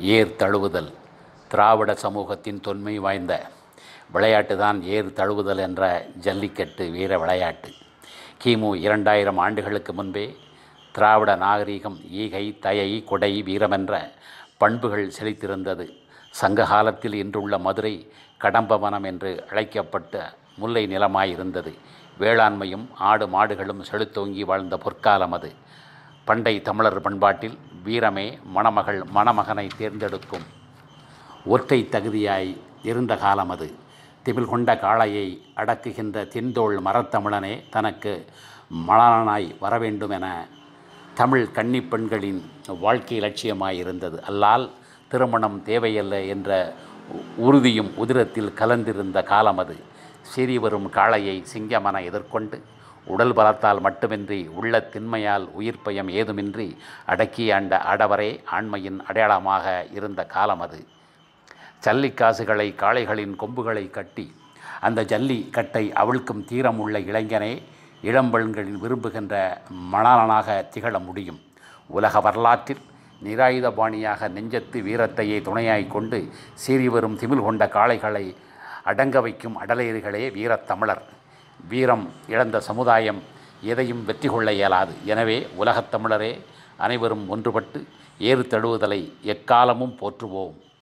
ஏர் தழுவுதல் திராவிட சமூகத்தின் தொன்மை வாய்ந்த விளையாட்டு தான் ஏர் தழுவுதல் என்ற ஜல்லிக்கட்டு வீர விளையாட்டு கிமு இரண்டாயிரம் ஆண்டுகளுக்கு முன்பே திராவிட நாகரீகம் ஈகை தயை கொடை வீரமென்ற பண்புகள் செழித்திருந்தது சங்க காலத்தில் இன்றுள்ள மதுரை கடம்பவனம் என்று அழைக்கப்பட்ட முல்லை நிலமாயிருந்தது வேளாண்மையும் ஆடு மாடுகளும் செழுத்தோங்கி வாழ்ந்த பொற்காலம் அது பண்டை தமிழர் பண்பாட்டில் வீரமே மணமகள் மணமகனை தேர்ந்தெடுக்கும் ஒற்றை தகுதியாய் இருந்த காலம் அது திமிழ் கொண்ட காளையை அடக்குகின்ற தென்தோள் மரத்தமிழனே தனக்கு மலனாய் வரவேண்டும் என தமிழ் கன்னிப் பெண்களின் வாழ்க்கை லட்சியமாய் இருந்தது அல்லால் திருமணம் தேவையல்ல என்ற உறுதியும் உதிரத்தில் கலந்திருந்த காலம் அது சீறி வரும் காளையை சிங்கமன எதிர்கொண்டு உடல் பலத்தால் மட்டுமின்றி உள்ள திண்மையால் உயிர் பயம் ஏதுமின்றி அடக்கி ஆண்ட ஆடவரே ஆண்மையின் அடையாளமாக இருந்த காலம் அது ஜல்லிக்காசுகளை காளைகளின் கொம்புகளை கட்டி அந்த ஜல்லி கட்டை அவிழ்க்கும் தீரம் உள்ள இளைஞனே இளம்பெண்களின் விரும்புகின்ற மணாலனாக திகழ முடியும் உலக வரலாற்றில் நிராயுதபாணியாக நெஞ்சத்து வீரத்தையே துணையாய் கொண்டு சீறி வரும் திமிழ் கொண்ட காளைகளை அடங்க வைக்கும் அடலேறுகளே வீரத்தமிழர் வீரம் இழந்த சமுதாயம் எதையும் வெற்றி கொள்ள இயலாது எனவே உலகத் தமிழரே அனைவரும் ஒன்றுபட்டு ஏறு தழுவுதலை எக்காலமும் போற்றுவோம்